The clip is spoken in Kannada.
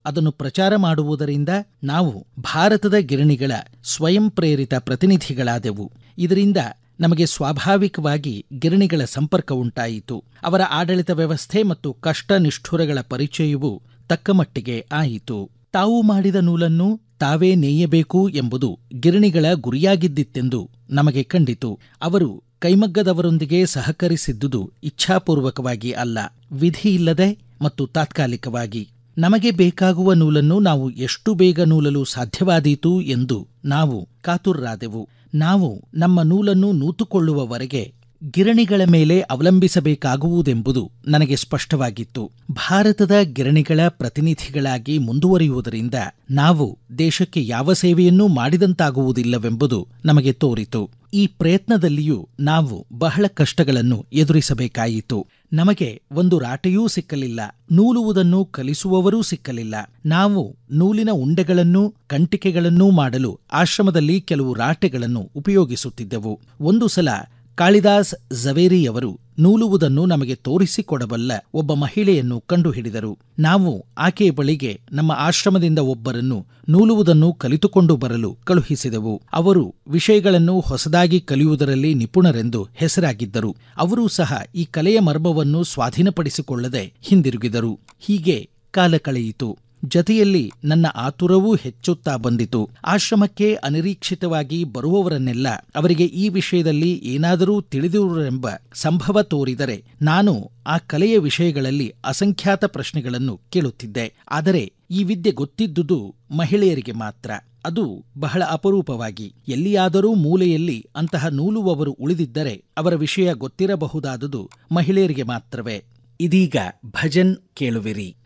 ಅದನ್ನು ಪ್ರಚಾರ ಮಾಡುವುದರಿಂದ ನಾವು ಭಾರತದ ಗಿರಣಿಗಳ ಸ್ವಯಂ ಪ್ರೇರಿತ ಪ್ರತಿನಿಧಿಗಳಾದೆವು ಇದರಿಂದ ನಮಗೆ ಸ್ವಾಭಾವಿಕವಾಗಿ ಗಿರಣಿಗಳ ಸಂಪರ್ಕ ಉಂಟಾಯಿತು ಅವರ ಆಡಳಿತ ವ್ಯವಸ್ಥೆ ಮತ್ತು ಕಷ್ಟ ನಿಷ್ಠುರಗಳ ಪರಿಚಯವೂ ತಕ್ಕಮಟ್ಟಿಗೆ ಆಯಿತು ತಾವು ಮಾಡಿದ ನೂಲನ್ನು ತಾವೇ ನೇಯಬೇಕು ಎಂಬುದು ಗಿರಣಿಗಳ ಗುರಿಯಾಗಿದ್ದಿತ್ತೆಂದು ನಮಗೆ ಕಂಡಿತು ಅವರು ಕೈಮಗ್ಗದವರೊಂದಿಗೆ ಸಹಕರಿಸಿದ್ದುದು ಇಚ್ಛಾಪೂರ್ವಕವಾಗಿ ಅಲ್ಲ ವಿಧಿಯಿಲ್ಲದೆ ಮತ್ತು ತಾತ್ಕಾಲಿಕವಾಗಿ ನಮಗೆ ಬೇಕಾಗುವ ನೂಲನ್ನು ನಾವು ಎಷ್ಟು ಬೇಗ ನೂಲಲು ಸಾಧ್ಯವಾದೀತು ಎಂದು ನಾವು ಕಾತುರ್ರಾದೆವು ನಾವು ನಮ್ಮ ನೂಲನ್ನು ನೂತುಕೊಳ್ಳುವವರೆಗೆ ಗಿರಣಿಗಳ ಮೇಲೆ ಅವಲಂಬಿಸಬೇಕಾಗುವುದೆಂಬುದು ನನಗೆ ಸ್ಪಷ್ಟವಾಗಿತ್ತು ಭಾರತದ ಗಿರಣಿಗಳ ಪ್ರತಿನಿಧಿಗಳಾಗಿ ಮುಂದುವರಿಯುವುದರಿಂದ ನಾವು ದೇಶಕ್ಕೆ ಯಾವ ಸೇವೆಯನ್ನೂ ಮಾಡಿದಂತಾಗುವುದಿಲ್ಲವೆಂಬುದು ನಮಗೆ ತೋರಿತು ಈ ಪ್ರಯತ್ನದಲ್ಲಿಯೂ ನಾವು ಬಹಳ ಕಷ್ಟಗಳನ್ನು ಎದುರಿಸಬೇಕಾಯಿತು ನಮಗೆ ಒಂದು ರಾಟೆಯೂ ಸಿಕ್ಕಲಿಲ್ಲ ನೂಲುವುದನ್ನು ಕಲಿಸುವವರೂ ಸಿಕ್ಕಲಿಲ್ಲ ನಾವು ನೂಲಿನ ಉಂಡೆಗಳನ್ನೂ ಕಂಟಿಕೆಗಳನ್ನೂ ಮಾಡಲು ಆಶ್ರಮದಲ್ಲಿ ಕೆಲವು ರಾಟೆಗಳನ್ನು ಉಪಯೋಗಿಸುತ್ತಿದ್ದೆವು ಒಂದು ಸಲ ಕಾಳಿದಾಸ್ ಝವೇರಿಯವರು ನೂಲುವುದನ್ನು ನಮಗೆ ತೋರಿಸಿಕೊಡಬಲ್ಲ ಒಬ್ಬ ಮಹಿಳೆಯನ್ನು ಕಂಡುಹಿಡಿದರು ನಾವು ಆಕೆಯ ಬಳಿಗೆ ನಮ್ಮ ಆಶ್ರಮದಿಂದ ಒಬ್ಬರನ್ನು ನೂಲುವುದನ್ನು ಕಲಿತುಕೊಂಡು ಬರಲು ಕಳುಹಿಸಿದೆವು ಅವರು ವಿಷಯಗಳನ್ನು ಹೊಸದಾಗಿ ಕಲಿಯುವುದರಲ್ಲಿ ನಿಪುಣರೆಂದು ಹೆಸರಾಗಿದ್ದರು ಅವರೂ ಸಹ ಈ ಕಲೆಯ ಮರ್ಮವನ್ನು ಸ್ವಾಧೀನಪಡಿಸಿಕೊಳ್ಳದೆ ಹಿಂದಿರುಗಿದರು ಹೀಗೆ ಕಾಲ ಕಳೆಯಿತು ಜತೆಯಲ್ಲಿ ನನ್ನ ಆತುರವೂ ಹೆಚ್ಚುತ್ತಾ ಬಂದಿತು ಆಶ್ರಮಕ್ಕೆ ಅನಿರೀಕ್ಷಿತವಾಗಿ ಬರುವವರನ್ನೆಲ್ಲ ಅವರಿಗೆ ಈ ವಿಷಯದಲ್ಲಿ ಏನಾದರೂ ತಿಳಿದಿರುವರೆಂಬ ಸಂಭವ ತೋರಿದರೆ ನಾನು ಆ ಕಲೆಯ ವಿಷಯಗಳಲ್ಲಿ ಅಸಂಖ್ಯಾತ ಪ್ರಶ್ನೆಗಳನ್ನು ಕೇಳುತ್ತಿದ್ದೆ ಆದರೆ ಈ ವಿದ್ಯೆ ಗೊತ್ತಿದ್ದುದು ಮಹಿಳೆಯರಿಗೆ ಮಾತ್ರ ಅದು ಬಹಳ ಅಪರೂಪವಾಗಿ ಎಲ್ಲಿಯಾದರೂ ಮೂಲೆಯಲ್ಲಿ ಅಂತಹ ನೂಲುವವರು ಉಳಿದಿದ್ದರೆ ಅವರ ವಿಷಯ ಗೊತ್ತಿರಬಹುದಾದುದು ಮಹಿಳೆಯರಿಗೆ ಮಾತ್ರವೇ ಇದೀಗ ಭಜನ್ ಕೇಳುವಿರಿ